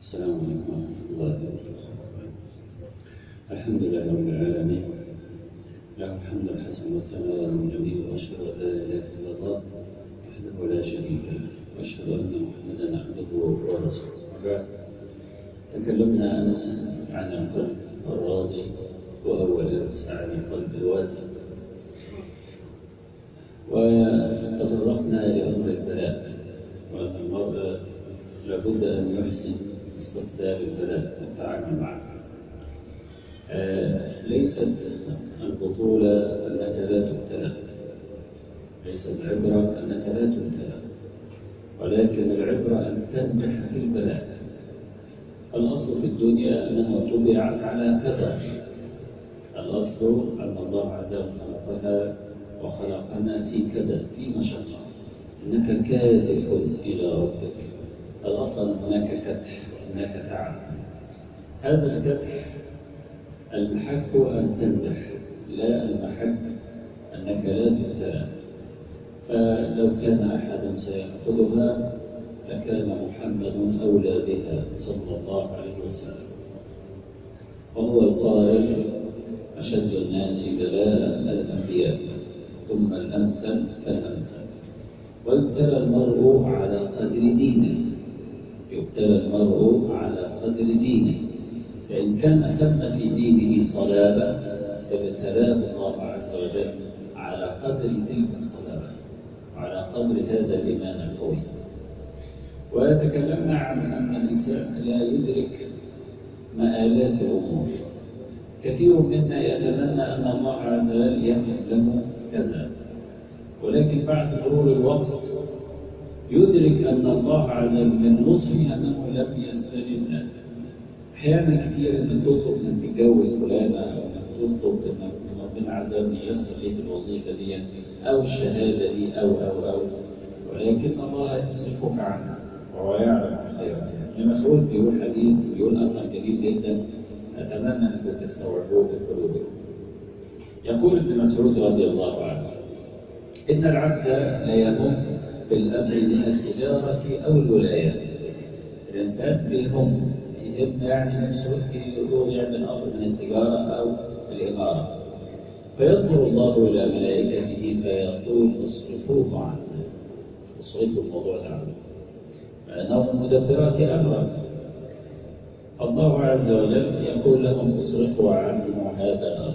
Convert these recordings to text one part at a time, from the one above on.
السلام عليكم ورحمة الله وبركاته الحمد لله رب العالمين له الحمد الحسن والثناء الجميل وأشهد أن لا إله إلا الله وحده لا شريك له وأشهد أن محمدا عبده ورسوله وبعد تكلمنا أمس عن القلب الراضي وأول أمس عن القلب الوادي وتطرقنا لأمر البلاء وأن المرء لابد أن يحسن استخدام البلاء والتعامل معه آه ليست البطولة أنك لا تبتلى ليست العبرة أنك لا تبتلى ولكن العبرة أن تنجح في البلاء الأصل في الدنيا أنها طبعت على كذا الأصل أن الله عز وجل خلقها وخلقنا في كذا في مشقة إنك كادح إلى ربك الأصل هناك كدح هناك تعب هذا الكدح المحك أن تنجح لا المحك أنك لا تبتلى فلو كان أحد سيأخذها لكان محمد أولى بها صلى الله عليه وسلم وهو القائل أشد الناس بلاء الأنبياء ثم الأمثل فالأمثل ويبتلى المرء على قدر دينه يبتلى المرء على قدر دينه فإن كان ثم في دينه صلابة فابتلاه الله عز وجل على قدر تلك الصلابة وعلى قدر هذا الإيمان القوي وتكلمنا عن أن الإنسان لا يدرك مآلات الأمور كثير منا يتمنى أن الله عز وجل يهب له كذا ولكن بعد مرور الوقت يدرك أن الله عز وجل من لطفه أنه لم يستجب له أحيانا كثير أنك تطلب أن تتجوز فلانة أو أنك تطلب أن ربنا عز وجل ييسر لك الوظيفة دي أو الشهادة دي أو أو أو ولكن الله يصرفك عنها وهو يعلم الخير ابن مسعود بيقول حديث بيقول أثر جميل جدا أتمنى أنكم تستوعبوه بقلوبكم يقول ابن مسعود رضي الله عنه إن العبد لا يهم بالأمر من التجارة أو الولاية الإنسان بيهم يهم يعني نفسه يروح يعمل أمر من التجارة أو الإمارة فينظر الله إلى ملائكته فيقول اصرفوه عنه اصرفوا الموضوع ده عنه فإنهم مدبرات أمرا فالله عز وجل يقول لهم اصرفوا عنه هذا الأمر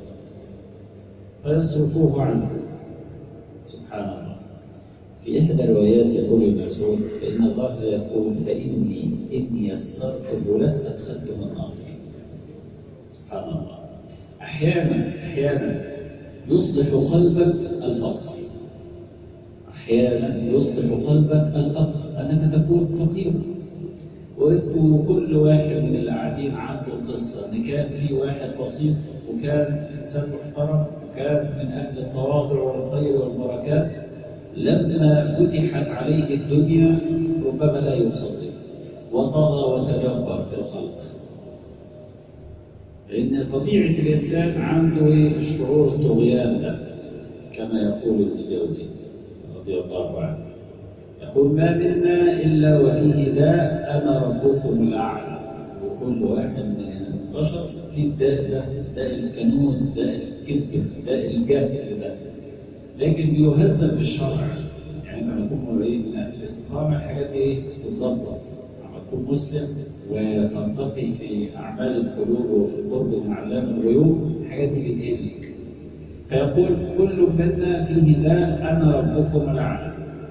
فيصرفوه عنه سبحان الله في إحدى الروايات يقول ابن مسعود فإن الله يقول فإني إني يسرته له أدخلته النار سبحان الله أحيانا أحيانا يصلح قلبك الفقر أحيانا يصلح قلبك الفقر أنك تكون فقيرا وكل واحد من القاعدين عنده قصة إن كان في واحد بسيط وكان إنسان محترم وكان من أهل التواضع والخير والبركات لما فتحت عليه الدنيا ربما لا يصدق وطغى وتجبر في الخلق لأن طبيعة الإنسان عنده الشعور الطغيان ده كما يقول ابن الجوزي رضي الله عنه يقول ما منا إلا وفيه داء أنا ربكم الأعلى وكل واحد من البشر في الداء ده داء الكنون داء الكذب داء الجهل ده لكن بيهذب بالشرع يعني لما نكون ايه من اهل الاستقامه الحاجات دي ايه تتظبط لما تكون مسلم وتنتقي في اعمال القلوب وفي القرب من علام الغيوب الحاجات دي بتقل فيقول كل منا فيه داء انا ربكم الاعلى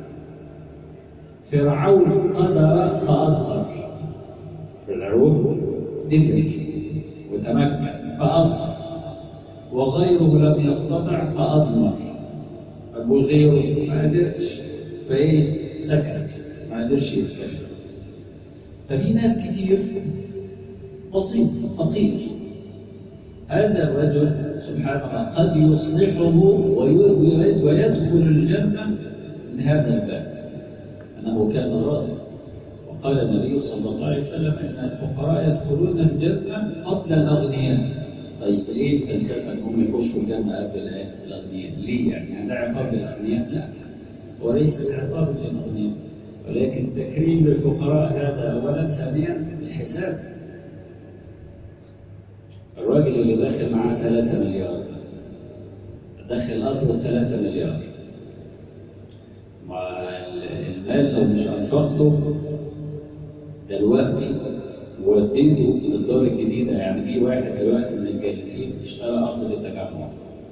فرعون قدر فاظهر فرعون ندرك وتمكن فاظهر وغيره لم يستطع فاضمر أبو غيره ما قدرش فإيه سكت ما قدرش يتكلم ففي ناس كتير بسيط فقير هذا الرجل سبحان الله قد يصلحه ويدخل الجنة من هذا الباب أنه كان راضي وقال النبي صلى الله عليه وسلم أن الفقراء يدخلون الجنة قبل الأغنياء طيب ليه الفلسفه ان هم يخشوا الجنه قبل الاغنياء؟ ليه يعني؟ يعني ده عقاب للاغنياء؟ لا وليس عقاب للاغنياء ولكن تكريم للفقراء هذا اولا ثانيا فساد الراجل اللي داخل معاه 3 مليار داخل أرضه 3 مليار مع المال لو مش أنفقته دلوقتي ووديته للدار الجديدة يعني في واحد دلوقتي من الجالسين اشترى أرض للتجمع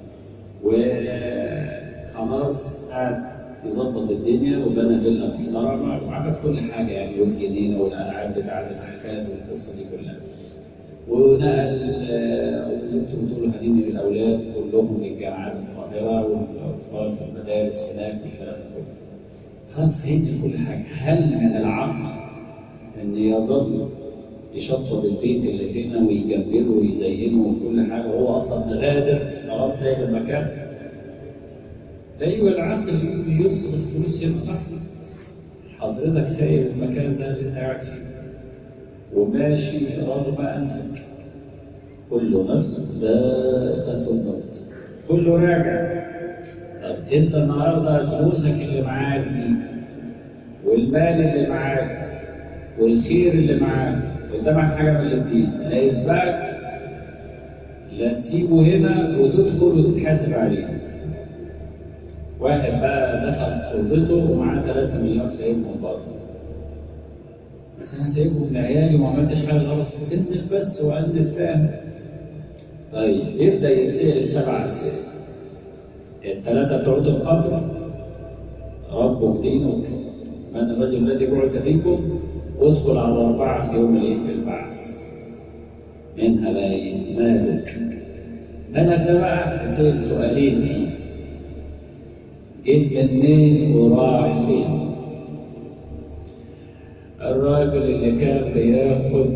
وخلاص قاعد يظبط الدنيا وبنى فيلا محترمة وعمل كل حاجة يعني والجنينة والألعاب بتاعة الأحفاد والقصة دي كلها ونقل وزوجته بتقول له هنيني للأولاد كلهم للجامعات القاهرة والأطفال في المدارس هناك والكلام ده كله خلاص هيدي كل حاجة هل من العقل إن يظل يشطب البيت اللي هنا ويجمله ويزينه وكل حاجة وهو أصلا مغادر خلاص سايب المكان أيوة العقل يصرف فلوس هنا صح حضرتك سايب المكان ده اللي أنت قاعد فيه وماشي رغم أنفك كل نفس ذائقة الموت كله راجع طب أنت النهارده فلوسك اللي معاك دي والمال اللي معاك والخير اللي معاك قدامك حاجة من الاثنين لا يسبقك لا تسيبه هنا وتدخل وتتحاسب عليه واحد بقى دخل تربته ومعاه 3 مليون سايبهم بره بس انا سايبهم لعيالي وما عملتش حاجه غلط انزل بس وانزل فاهم طيب يبدا يتسال السبع اسئله الثلاثه بتوع القبر ربك دينك من الرجل الذي بعث فيكم وادخل على اربعه في يوم الايه البعث منها بقى ايه مالك مالك ده بقى تسال سؤالين فيه جه منين وراح فين الراجل اللي كان بياخد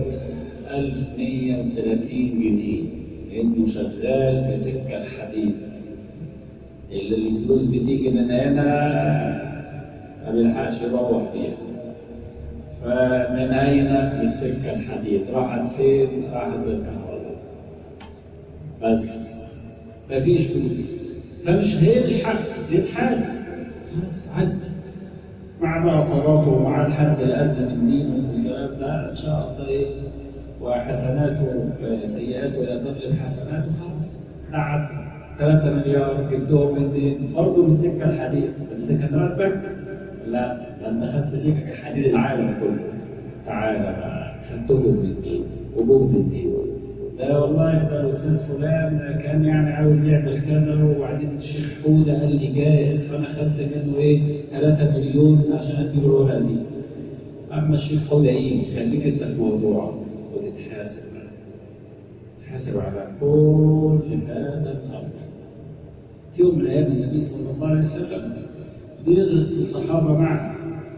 1130 جنيه لأنه شغال في سكة الحديد اللي الفلوس بتيجي من هنا ما بيلحقش يروح فيها فمن أين السكة الحديد راحت فين؟ راحت للكهرباء بس مفيش فلوس فمش هيلحق يتحاسب خلاص عدي مع بقى صلاته ومع الحد الأدنى من دينه والكلام ده إن شاء الله إيه وحسناته سيئاته لا تغلب حسناته خلاص قعد 3 مليار جبتهم منين؟ برضه من سكة الحديد بس كان راتبك؟ لا ده أنت خدت سكة الحديد العالم كله تعالى بقى خدتهم منين؟ وجم منين؟ ده والله ده الاستاذ فلان كان يعني عاوز يعمل كذا وبعدين الشيخ حوده قال لي جاهز فانا خدت منه ايه 3 مليون عشان اديله الورقه دي اما الشيخ حوده ايه خليك انت في موضوعك وتتحاسب تحاسب على كل هذا الامر في يوم من الايام النبي صلى الله عليه وسلم بيدرس الصحابه معه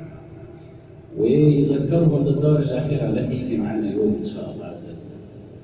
ويذكرهم بالدار الاخره التي يجي معنا اليوم ان شاء الله عز وجل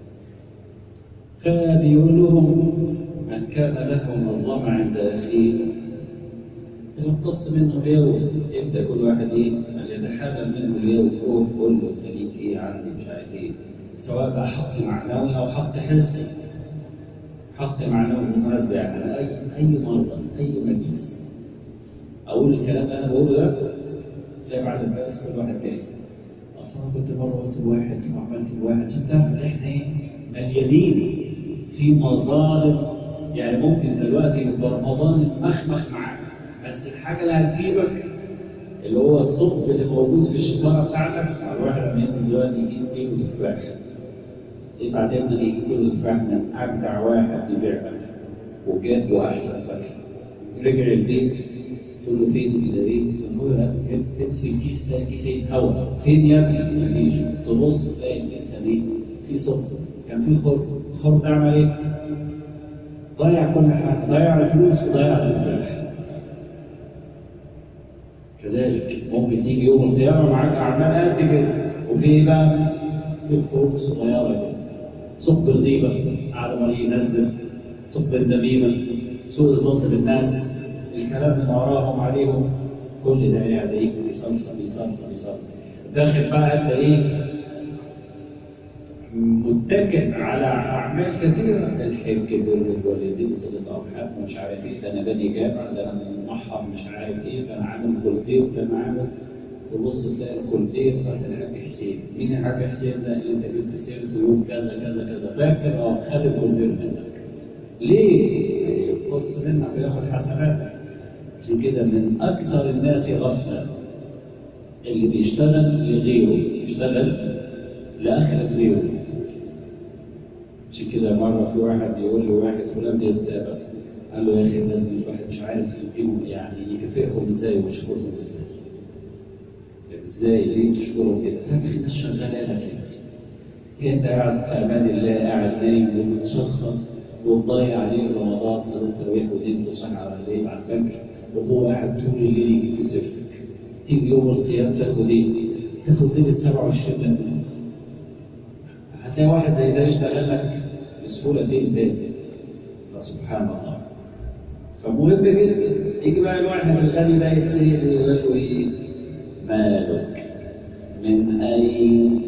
فبيقول لهم من كان له منظمة عند أخيه يمتص منه اليوم يبدأ كل واحد إيه يتحلل منه اليوم قول قول له أنت ليك إيه عندي مش عارف إيه سواء بقى حق معنوي أو حق حسي حق معنوي بالمناسبة يعني أي أي مرضى أي مجلس أقول الكلام اللي أنا بقوله ده زي بعد الدرس كل واحد جاي أصلا كنت مرة قلت لواحد وعملت لواحد عشان تعرف إحنا إيه مليانين في مظالم يعني ممكن دلوقتي يبقى رمضان مخمخ معاك بس الحاجه اللي هتجيبك اللي هو الصف اللي موجود في الشكاره بتاعتك على الواحد لما ينزل دلوقتي يجيب كيلو تفاح يبقى تبدا يجيب كيلو تفاح من اجدع واحد يبيع فاكهه وجاب له احسن فاكهه رجع البيت تقول له فين ايه؟ تقول له تمسك الكيس تلاقي الكيس يتهوى فين يا ابني؟ مفيش تبص تلاقي الكيس ده في صفر كان في خرم الخرم ده عمل ايه؟ ضيع كل حاجه ضيع الفلوس وضيع الفلاح كذلك ممكن تيجي يوم القيامه معاك اعمال قد كده وفي ايه بقى؟ في خروج صغيره كده صب الغيبه قاعد ما ينزل صب النميمه سوء الظن بالناس الكلام من وراهم عليهم كل ده قاعد ايه بيصلصل بيصلصل بيصلصل داخل بقى انت ايه متكئ على اعمال كثيره الحج بر الوالدين صله الارحام ومش عارف ايه ده انا بني جامع ده انا منحر مش عارف ايه ده انا عامل كولتين ده انا عامل تبص تلاقي الكولدير راح الحاج حسين مين الحاج حسين ده اللي انت جبت سيرته يوم كذا كذا كذا فاكر اه خد الكولدير منك ليه؟ يقص منك وياخد حسناتك عشان كده من اكثر الناس غفله اللي بيشتغل لغيره يشتغل لآخرة غيره عشان كده مرة في واحد يقول له واحد فلان بيتابع قال له يا أخي الناس دي الواحد مش عارف يديهم يعني يكافئهم ازاي ويشكرهم ازاي ازاي ليه تشكرهم كده؟ فاكر الناس شغالة لك كده انت قاعد في امان الله قاعد نايم ومتشخص وتضيع عليه رمضان صلاه التراويح ودين تصحى على الليل على الفجر وهو قاعد طول الليل يجي في سيرتك تيجي يوم القيامة تاخد ايه؟ تاخد ليلة 27 ده هتلاقي واحد زي ده يشتغل لك بسهولة فين تاني فسبحان الله فمهم جدا يجي بقى الواحد الغني ده يتسير يقول له ايه؟ مالك من أين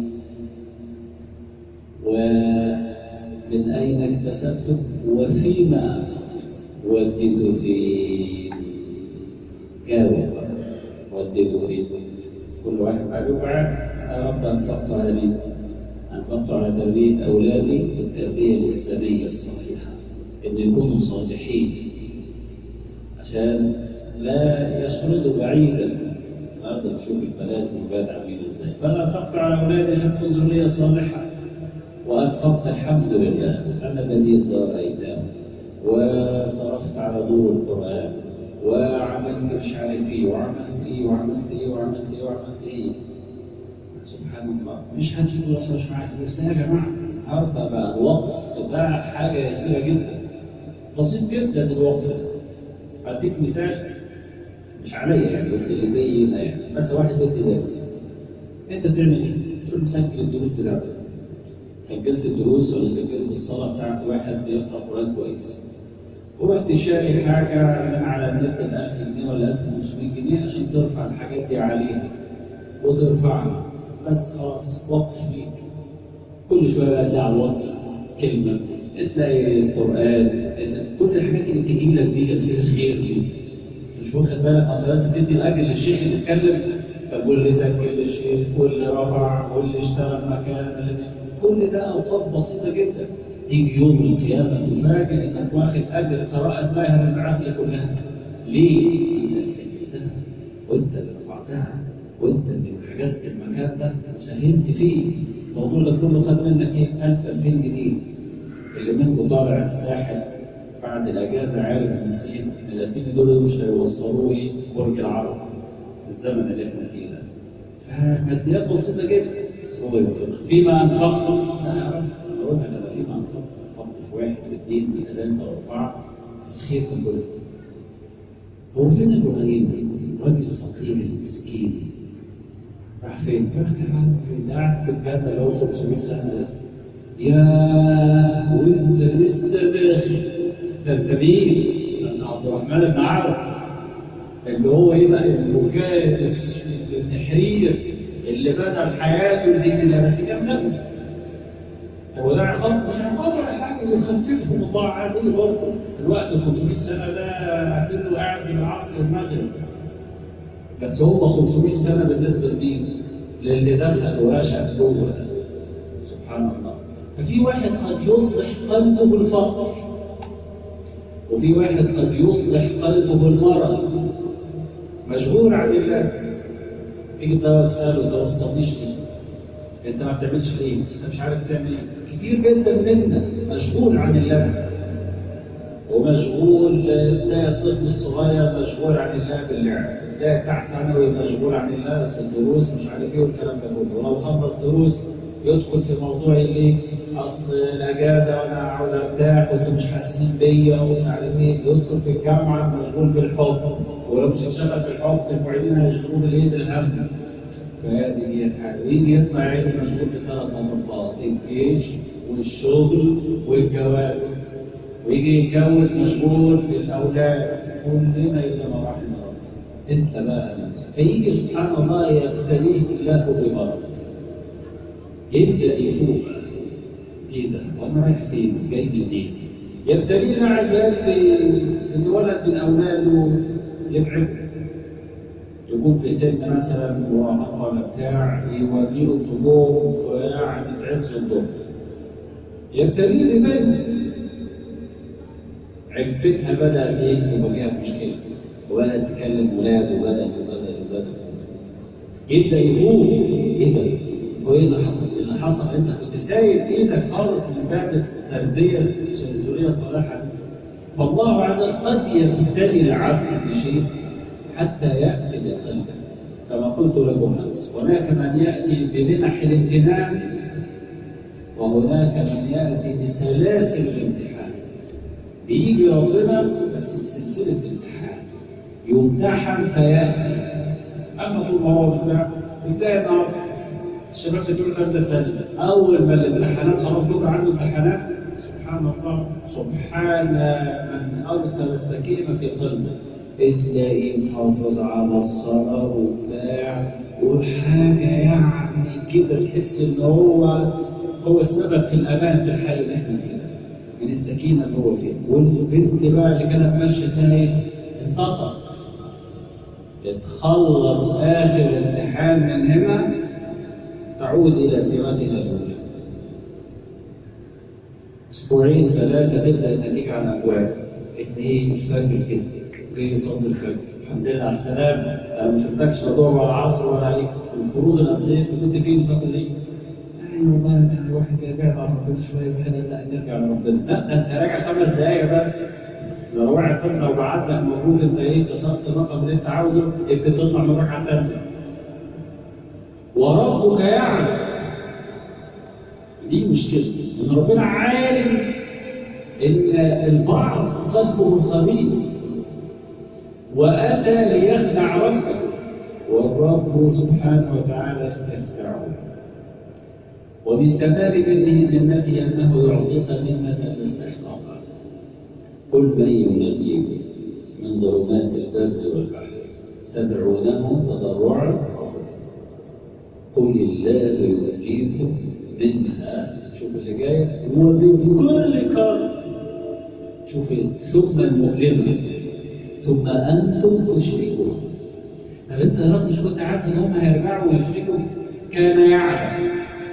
ومن أين اكتسبته وفيما أنفقته وديته فين؟ جاوب وديته فين كل واحد قال له عارف انا رب انفقت على مين انفقت على تربيه اولادي التربيه الاسلاميه الصحيحه ان يكونوا صالحين عشان لا يشردوا بعيدا النهارده نشوف البنات والولاد عاملين ازاي فانا انفقت على اولادي عشان تكون ذريه صالحه وانفقت الحمد لله انا بنيت دار ايتام وصرفت على دور القران وعملت مش عارف ايه وعملت ايه وعملت ايه وعملت ايه وعملت ايه سبحان الله مش حد يقول اصلا مش معاك بس يا جماعه النهارده بقى الوقف ده حاجه يسيره جدا بسيط جدا الوقف اديك مثال مش عليا يعني بس اللي زينا يعني مثلا واحد بيدي درس انت بتعمل ايه؟ تقول له سجل الدروس بتاعته سجلت الدروس ولا سجلت الصلاه بتاعت واحد بيقرا قران كويس ورحت شاري حاجة من على النت ب 1000 جنيه ولا 1500 جنيه عشان ترفع الحاجات دي عليها وترفعها بس خلاص وقف ليك كل شوية بقى تلاقي على الواتس كلمة تلاقي القرآن كل الحاجات اللي بتجي لك دي فيها خير دي مش واخد بالك انت لازم تدي الاجر للشيخ اللي اتكلم طب واللي سجل للشيخ واللي رفع واللي اشتغل مكان كل ده اوقات بسيطة جدا تيجي يوم القيامة تفاجئ انك واخد اجر قراءة ماهر العقل كلها. ليه؟ انت اللي سجلتها وانت اللي رفعتها وانت اللي حجزت المكان ده وساهمت فيه. الموضوع ده كله خد منك ايه؟ 1000 2000 جنيه. اللي منكم طالع الساحل بعد الاجازه عارف المسيح ان الاتين دول مش هيوصلوه ايه؟ برج العرب في الزمن اللي احنا فيه ده. فماديات بسيطه جدا بس هو يوفقك. فيما انفقت لا يا رب اقول لك انا فيما انفقت انفقت في واحد في اثنين في ثلاثه واربعه الخير في كله. هو فين ابراهيم؟ الراجل الفقير المسكين راح فين؟ راح كان قاعد في الجنه اللي هو 500 سنه ده. يا وانت لسه داخل ده انت مين؟ ده انت عبد الرحمن بن عوف اللي هو ايه بقى البكاء التحرير اللي بدل حياته اللي من الارتكاب نبي هو ده عقاب مش عقاب ولا حاجه يخففهم الله عادي برضه الوقت ال 500 سنه ده اكنه قاعد من عصر المغرب بس هو 500 سنه بالنسبه لمين؟ للي دخل ورشق جوه سبحان الله ففي واحد قد يصلح قلبه بالفقر وفي واحد قد يصلح قلبه بالمرض مشغول عن الله تيجي تدور تساله انت ما بتصليش ليه؟ انت ما بتعملش ليه؟ انت مش عارف تعمل ايه؟ كتير جدا منا مشغول عن الله ومشغول تلاقي الطفل الصغير مشغول عن الله باللعب تلاقي بتاع ثانوي مشغول عن الله بس الدروس مش عارف ايه والكلام ده كله ولو خلص دروس يدخل في موضوع ايه اصل الاجازه وانا عاوز ارتاح وانتوا مش حاسين بيا ومش عارف ايه يدخل في الجامعه مشغول بالحب ولو مش هشتغل في الحب المعيدين هيشغلوه بالايه بالهم فهذه هي الحاله ويجي يطلع عيني مشغول بثلاث مرات الجيش والشغل والجواز ويجي يتجوز مشغول بالاولاد كلنا الا ما رحم ربنا انت بقى فيجي سبحان الله يبتليه الله بمرض يبدا يفوق ايه ده؟ وانا رايح فين؟ جاي منين؟ يبتلينا عزال ان ولد من اولاده يتعب يكون في سن مثلا مراهقة ولا بتاع يوريه الطموح ويعني في عز الظهر يبتلي ببنت عفتها بدأت ايه يبقى فيها مشكلة وبدأت تكلم ولاد وبدأت وبدأت وبدأت يبدأ يفوق ايه ده؟ هو ايه اللي حصل؟ اللي حصل انت كنت سايب ايدك خالص من باب التربية الذرية الصالحة فالله عز وجل قد يبتلي العبد بشيء حتى يأتي بقلبه كما قلت لكم أمس هناك من يأتي بمنح الامتنان وهناك من يأتي بسلاسل الامتحان بيجي ربنا بس بسلسلة امتحان يمتحن فيأتي أما طول ما هو بتاع ازاي النهارده الشباب بتقول ثالثة سنة أول ما الامتحانات خلاص بكرة عنده امتحانات سبحان الله سبحان من أرسل السكينة في قلبه تلاقيه محافظ على الصلاة وبتاع وحاجة يعني كده تحس إن هو هو السبب في الأمان في الحال اللي احنا فيه من السكينة اللي هو فيها والبنت بقى اللي كانت ماشية تاني انتقط تخلص آخر امتحان من هنا تعود إلى سيرتها الأولى أسبوعين ثلاثة تبدأ النتيجة على أبواب اثنين الفجر كده جاي صلاة الفجر الحمد لله على السلامة أنا ما شفتكش لا ظهر ولا عصر ولا إيه الفروض الأصلية أنت كنت فين الفترة دي؟ أيوة والله ده الواحد بعد عن ربنا شوية وحده لا نرجع لربنا لا ده أنت راجع خمس دقايق بس لو واحد طلع وبعت لك مبروك أنت إيه كسرت الرقم اللي أنت عاوزه يمكن تطلع من الركعة الثانية وربك يعلم دي مشكلة إن ربنا عالم إن البعض قلبه خبيث وأتى ليخدع ربه والرب سبحانه وتعالى يخدعه ومن تمام منه منته أنه يعطيك منة الاستحقاق قل من ينجيكم من ظلمات البر والبحر تدعونه تضرعا قل الله ينجيكم منها شوف اللي جاي ومن كل كرب شوف ثم المؤلمة ثم أنتم تشركون طب أنت يا رب مش كنت عارف إن هم هيرجعوا ويشركوا كان يعلم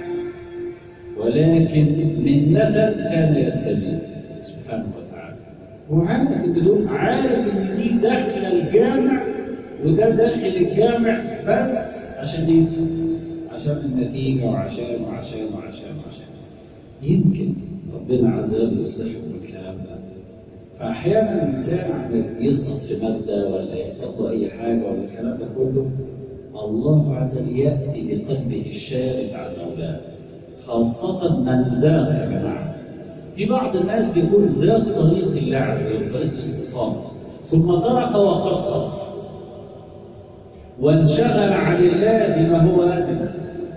ولكن منة كان يستجيب سبحانه وتعالى هو عارف ان دول عارف ان دي داخل الجامع وده داخل الجامع بس عشان ايه؟ عشان النتيجة وعشان وعشان وعشان وعشان يمكن ربنا عز وجل يصلحهم الكلام ده فأحيانا الإنسان عم يسقط في مادة ولا يحصل له أي حاجة ولا الكلام ده كله الله عز وجل يأتي بقلبه الشارد عن مولاه خاصة من ذاق يا جماعة في بعض الناس بيكون ذاق طريق الله عز وجل طريق الاستقامة ثم ترك وقصر وانشغل عن الله بما هو أدنى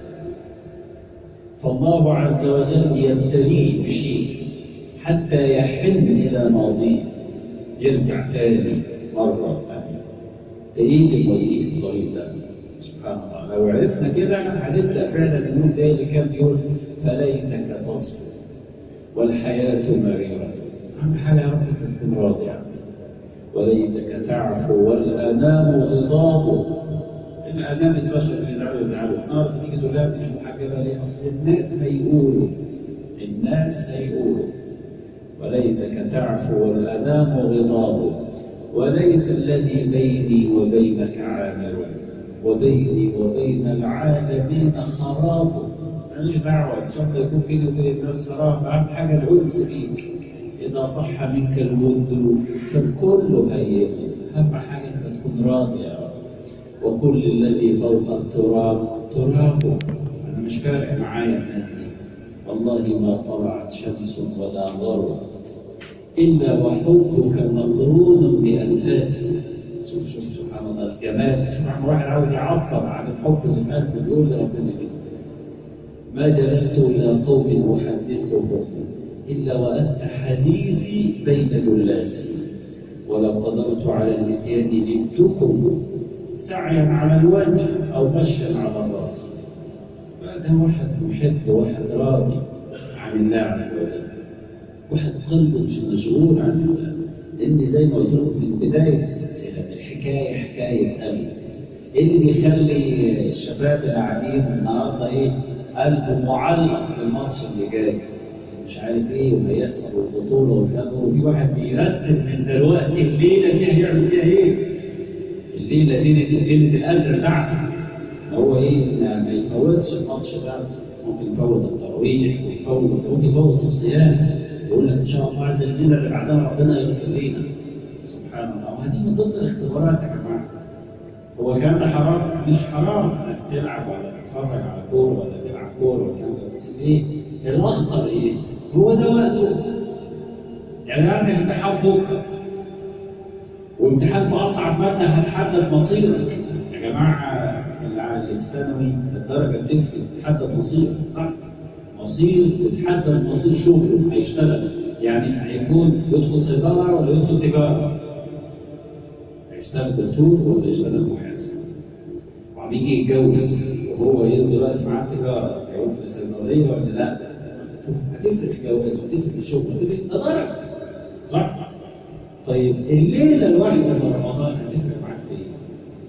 فالله عز وجل يبتليه بشيء حتى يحن إلى ماضيه يرجع تاني مرة ثانية تيجي ويجي الطريق ده سبحان الله لو عرفنا كده هنبدأ فعلا نقول زي اللي كان بيقول فليتك تصبر والحياة مريرة أهم حاجة يا رب أنت تكون راضي عنها وليتك تعفو والأنام غضاب الأنام البشر يزعلوا يزعلوا النار تيجي تقول لها مش محجبة ليه؟ أصل الناس هيقولوا الناس هيقولوا وليتك تعفو والأنام غضاب وليت الذي بيني وبينك عامر وبيني وبين العالمين خراب ماليش دعوة إن شاء الله يكون بيني وبين الناس خراب أهم حاجة الأنس بيك إذا صح منك الود فالكل هين أهم حاجة أنت تكون راضي يا رب وكل الذي فوق التراب تراب أنا مش فارق معايا الناس دي والله ما طلعت شمس ولا غرب إلا وحبك مقرون بأنفاسي شوف شوف سبحان الله الجمال سبحان واحد عاوز يعبر عن الحب اللي في قلبه بيقول لربنا كده ما جلست إلى قوم أحدثهم إلا وأنت حديثي بين جلاتي ولو قدرت على الاتيان جئتكم سعيا على الوجه أو مشيا على الرأس ده واحد محب واحد راضي عن الله عز وجل واحد قلبه مش مشغول عن الله لأن زي ما قلت لكم من بداية السلسلة الحكاية حكاية قلب ايه اللي بيخلي الشباب اللي قاعدين النهارده ايه قلبه معلق بالماتش اللي جاي مش عارف ايه وهيحصل والبطوله والكلام ده وفي واحد بيرتب من دلوقتي الليله دي هيعمل فيها ايه؟ الليله دي ليله القدر بتاعته هو ايه ما يفوتش الماتش ده ممكن يفوت التراويح ويفوت ممكن يفوت الصيام يقول لك ان شاء الله عز الليله اللي بعدها ربنا يغفر لنا سبحان الله وهذه من ضمن الاختبارات يا جماعه هو الكلام ده حرام مش حرام انك تلعب ولا تتفرج على كوره ولا تلعب كوره والكلام ده بس ايه الاخطر ايه؟ هو ده وقته يعني عندك امتحان بكره وامتحان في اصعب ماده هتحدد مصيرك يا جماعه اللي الثانوي الدرجه بتفرق تحدد مصير صح؟ مصير بتحدد مصير شغله هيشتغل يعني هيكون يدخل صيدله ولا يدخل تجاره هيشتغل دكتور ولا يشتغل محاسب وعم يجي يتجوز وهو دلوقتي معاه تجاره هيروح لصيدليه ولا لا؟ هتفرق في الجواز وتفرق في الشغل هتفرق ده درجه صح؟ طيب الليله الواحده من رمضان هتفرق معاك في ايه؟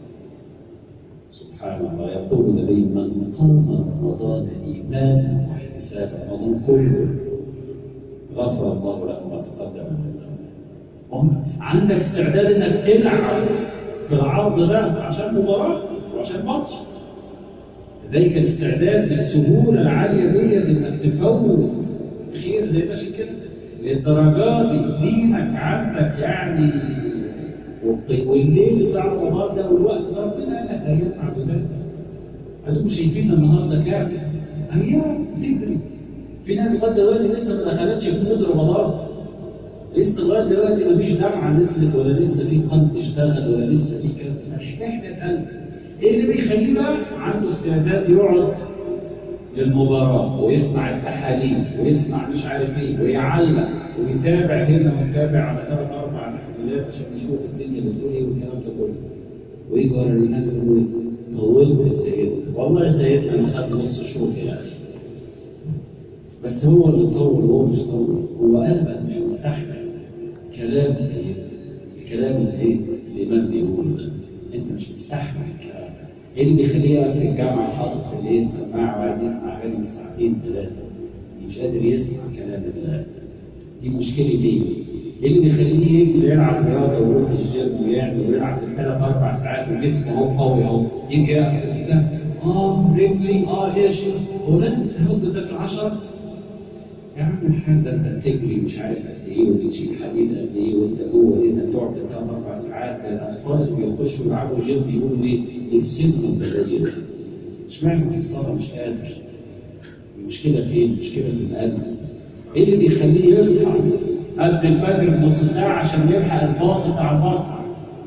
سبحان الله يقول النبي من قام رمضان ايمانا واحتسابا رمضان كله غفر الله له ما تقدم من ذنبه عندك استعداد انك تلعب في العرض ده عشان مباراه وعشان ماتش لذلك الاستعداد بالسهوله العاليه ديت انك تفوت خير زي ما كده للدرجات دي دينك عندك يعني والليل بتاع رمضان ده والوقت ده ربنا قال لك ايام معدودات انتم شايفين النهارده كام؟ ايام بتجري في ناس لغايه دلوقتي لسه ما دخلتش في مود رمضان لسه لغايه دلوقتي ما فيش دمعه نزلت ولا لسه في قلب اشتغل ولا لسه في كذا مش محتاج قلب ايه اللي بيخليه بقى عنده استعداد يقعد للمباراة ويسمع التحاليل ويسمع مش عارف ايه ويعلق ويتابع هنا ويتابع على ثلاث اربع تحليلات عشان يشوف الدنيا بتقول ايه والكلام ده كله ويجي ورا الامام يقول طولت يا سيدنا والله يا سيدنا انا خدت نص شوط يا اخي بس هو اللي طول هو مش طول هو قلبك مش مستحمل كلام سيدنا الكلام اللي ايه الامام بيقوله ده انت مش مستحمل الكلام ده ايه اللي بيخليه يقف في الجامعه حاطط في الايه سماعه وقاعد يسمع اغاني ساعتين ثلاثه مش قادر يسمع كلام الله دي مشكله ليه؟ ايه اللي بيخليه يجي يلعب رياضه ويروح الجيم ويعمل ويلعب بالثلاث اربع ساعات وجسمه اهو قوي اهو يجي يقف كده اه رجلي اه ايش هو لازم تهد ده في العشره يا عم الحاج ده انت بتجري مش عارف قد ايه وبتشيل حديد قد ايه وانت جوه هنا بتقعد ثلاث اربع ساعات ده الاطفال اللي بيخشوا يلعبوا جيم بيقولوا ايه؟ يبسطهم بدليل اشمعنى في الصلاه مش قادر؟ المشكله فين؟ المشكله في القلب ايه اللي بيخليه يصحى قبل الفجر بنص ساعه عشان يلحق الباص بتاع المصنع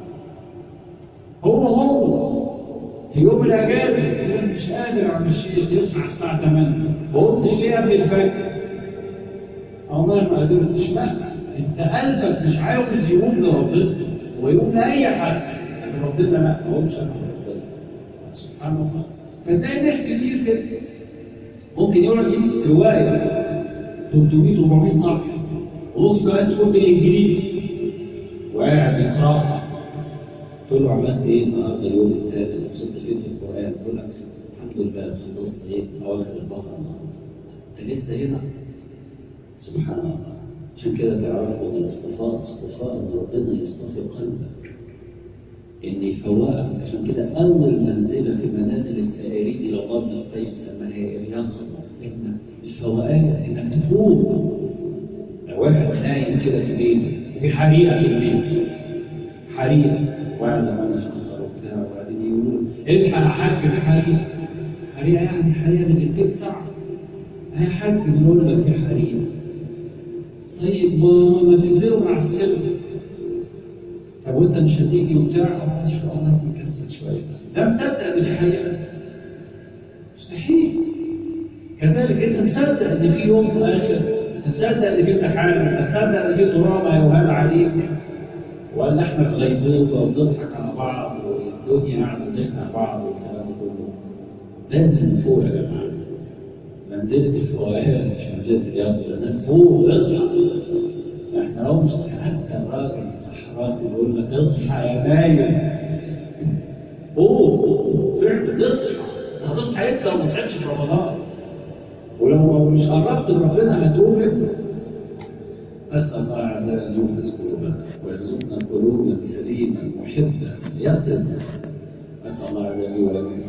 هو هو في يوم الاجازه يقول مش قادر يا عم الشيخ يصحى الساعه 8 ما قمتش ليه قبل الفجر؟ والله ما قدرتش مهما انت قلبك مش عاوز يقوم لربنا ويقوم لاي حد لكن ربنا لا ما هوش انا ربنا سبحان الله فتلاقي ناس كتير كده ممكن يقعد يمسك روايه 300 400 صفحه وممكن كمان تكون بالانجليزي وقاعد يقراها تقول له عملت ايه النهارده اليوم الثالث وصلت فين في القران يقول لك الحمد لله خلصت ايه اواخر البقره النهارده انت لسه هنا سبحان الله عشان كده تعرفوا ان الاصطفاء اصطفاء ان ربنا يصطفي قلبك ان يفوقك عشان كده اول منزله في منازل السائرين الى الله ابن القيم سماها اليقظه ان الفوقان انك تفوق لو واحد نايم كده في بيته وفي حريقه في البيت حريقه واحد لما شخر وبتاع وبعدين يقولوا الحق يا حاج في حريقه حريقه يعني حريقه اللي في البيت صعب يا حاج بنقول لك في حريقه طيب ما تنزلوا مع السلم طب وانت مش هتيجي وبتاع ان شاء الله مكسل شويه ده مصدق ان في حقيقه مستحيل كذلك انت مصدق ان في يوم اخر انت مصدق ان في امتحان انت مصدق ان في تراب هيوهان عليك ولا احنا في غيبوبه وبنضحك على بعض والدنيا قاعده بنخنق بعض والكلام ده كله لازم نفوق يا جماعه منزلة الفوائد مش منزلة اليقظة الناس فوق اصحى احنا لو مش حتى الراجل صحرات يقول لك اصحى يا نايم قوم فعلا تصحى هتصحى انت وما تصحيش في رمضان ولو مش قربت بربنا هتقوم انت أسأل الله عز وجل أن يوفز قلوبنا ويرزقنا قلوبا سليما محبة يقظا أسأل الله عز وجل ولكم